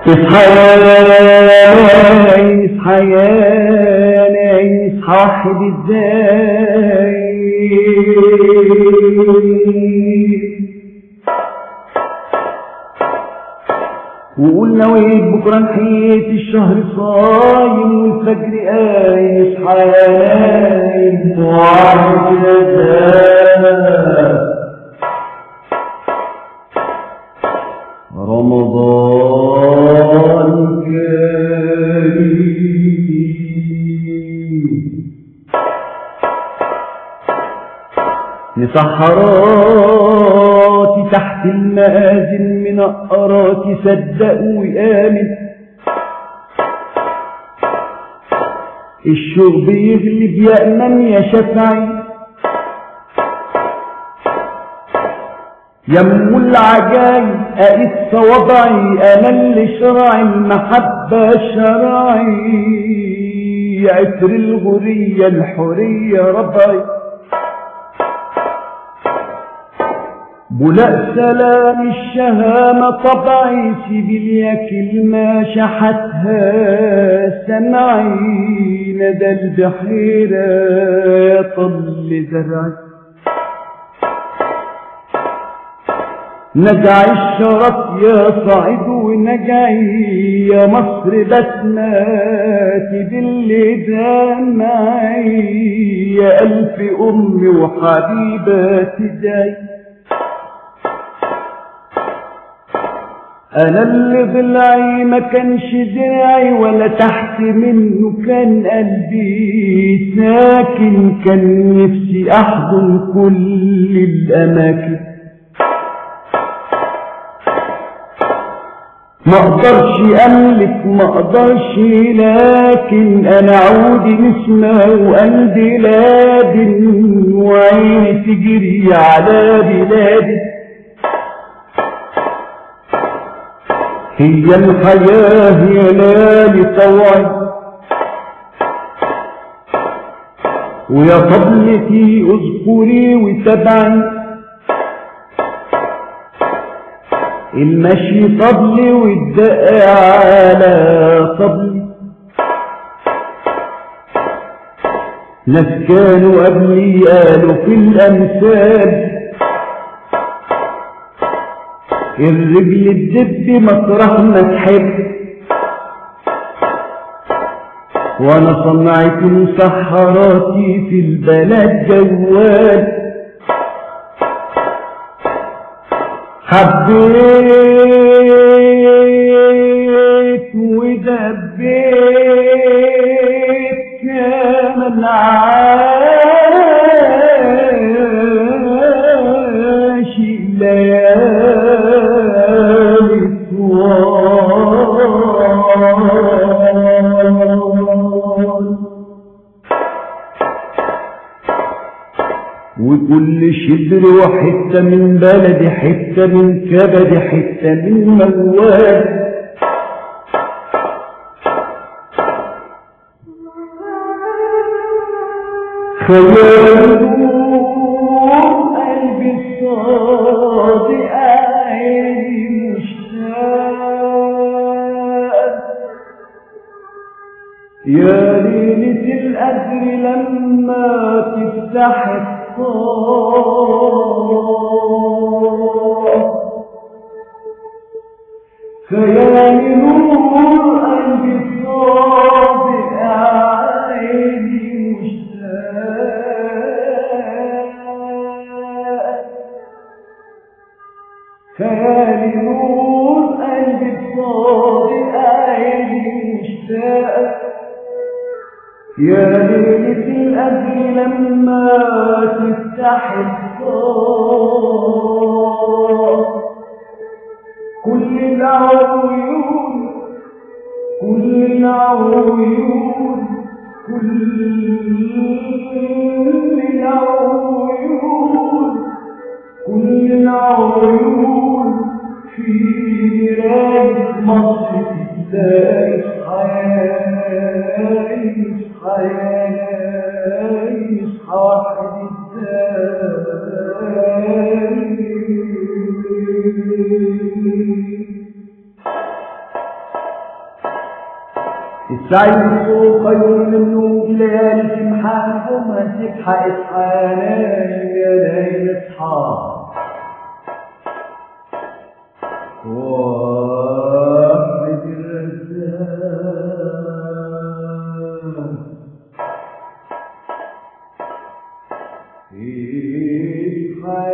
اصحى يا اصحى يا اصحى واحد ازاي وقول نويت بكرة نحيت الشهر صايم والفجر قايم اصحى يا نايم وعارف الأذان رمضان كريم مسحراتي تحت المآذن من أقراتي صدقوا وآمن الشرب يغلب يأمن يا شفعي يم العجايب أقيت صوابعي أنا اللي شرعي المحبة شرعي عطر الغرية الحرية ربعي بلاء سلام الشهامة طبعي سيبيليا كلمة شحتها سمعي ندى البحيرة طل زرعي نجعي الشرف يا صعيد ونجعي يا مصر بسماتي باللي دمعي يا ألف أمي وحبيباتي داي أنا اللي ضلعي ما كانش درعي ولا تحت منه كان قلبي ساكن كان نفسي أحضن كل الأماكن ما اقدرش املك ما اقدرش لكن انا عودي نسمة وقلبي لادن وعيني تجري على بلادي هي الحياة يا لالي طوعي ويا طبلتي اذكري وتبعي المشي طبلي والدق على طبلي ناس كانوا قبلي قالوا في الأمثال الرجل الدب مطرح ما تحب وانا صنعت مسحراتي في البلد جوال حبيت ودبيت كمان عاشي ليالي طوال وكل شبر وحتة من بلدي حتة من كبدي حتة من موال خيال قلبي الصادق عيني مشتاق يا ليلة القدر لما تفتح الصار خيال نور قلبي الصادق عيني مشتاق خيال نور قلبي الصادق عيني مشتاق يا ليلة القدر لما تفتح الصار كل العيون كل العيون كل العيون كل العيون في مراية مصر تلاقي حياة حياة واحد الثاني تعيش خير من النوم ليالي سمحانكم هتبحى اصحى نايم يا نايم اصحى واحد الرزاق اصحى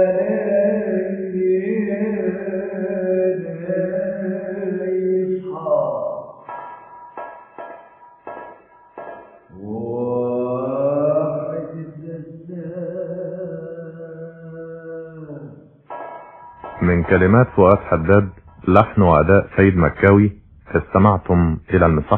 يا نايم اصحى واحد الرزاق من كلمات فؤاد حداد لحن وأداء سيد مكاوي استمعتم إلى المصح